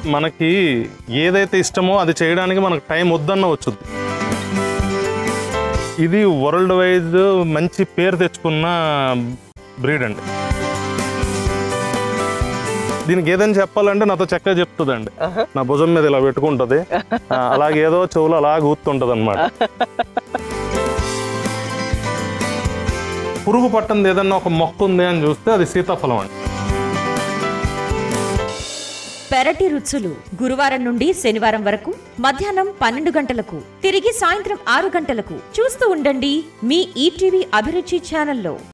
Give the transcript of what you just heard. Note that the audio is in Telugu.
మనకి ఏదైతే ఇష్టమో అది చేయడానికి మనకు టైం వద్దన్న వచ్చుద్ది ఇది వరల్డ్ వైజ్ మంచి పేరు తెచ్చుకున్న బ్రీడ్ అండి దీనికి ఏదైనా చెప్పాలంటే నాతో చక్కగా చెప్తుందండి నా భుజం మీద ఇలా పెట్టుకుంటది ఆ, అలాగే ఏదో చెవులు అలా ఊతుంటది అనమాట పురుగు పట్టంది ఏదన్నా ఒక మొక్క ఉంది అని చూస్తే అది సీతాఫలం అండి పెరటి రుచులు గురువారం నుండి శనివారం వరకు మధ్యాహ్నం పన్నెండు గంటలకు తిరిగి సాయంత్రం ఆరు గంటలకు చూస్తూ ఉండండి మీ ఈటీవీ అభిరుచి ఛానల్లో